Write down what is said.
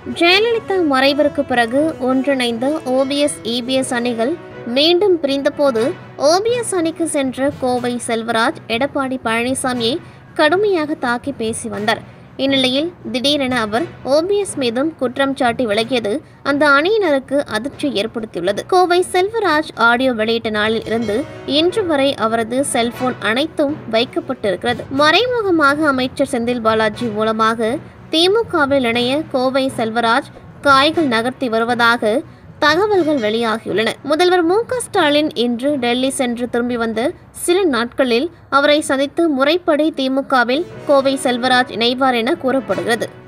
ஜெயலலிதா மறைவிற்கு பிறகு ஒன்றிணைந்த ஓபிஎஸ் இபிஎஸ் அணிகள் மீண்டும் பிரிந்தபோது ஓபிஎஸ் அணிக்கு சென்ற கோவை செல்வராஜ் எடப்பாடி பழனிசாமியை கடுமையாக தாக்கி பேசி வந்தார் இந்நிலையில் திடீரென அவர் ஓபிஎஸ் மீதும் குற்றம் சாட்டி விலகியது அந்த அணியினருக்கு அதிர்ச்சி ஏற்படுத்தியுள்ளது கோவை செல்வராஜ் ஆடியோ வெளியிட்ட நாளில் இருந்து இன்று வரை அவரது செல்போன் அனைத்தும் வைக்கப்பட்டிருக்கிறது மறைமுகமாக அமைச்சர் செந்தில் பாலாஜி மூலமாக திமுகவில் இணைய கோவை செல்வராஜ் காய்கள் நகர்த்தி வருவதாக தகவல்கள் வெளியாகியுள்ளன முதல்வர் மு க ஸ்டாலின் இன்று டெல்லி சென்று திரும்பி வந்த சில நாட்களில் அவரை சந்தித்து முறைப்படி திமுகவில் கோவை செல்வராஜ் இணைவார் என கூறப்படுகிறது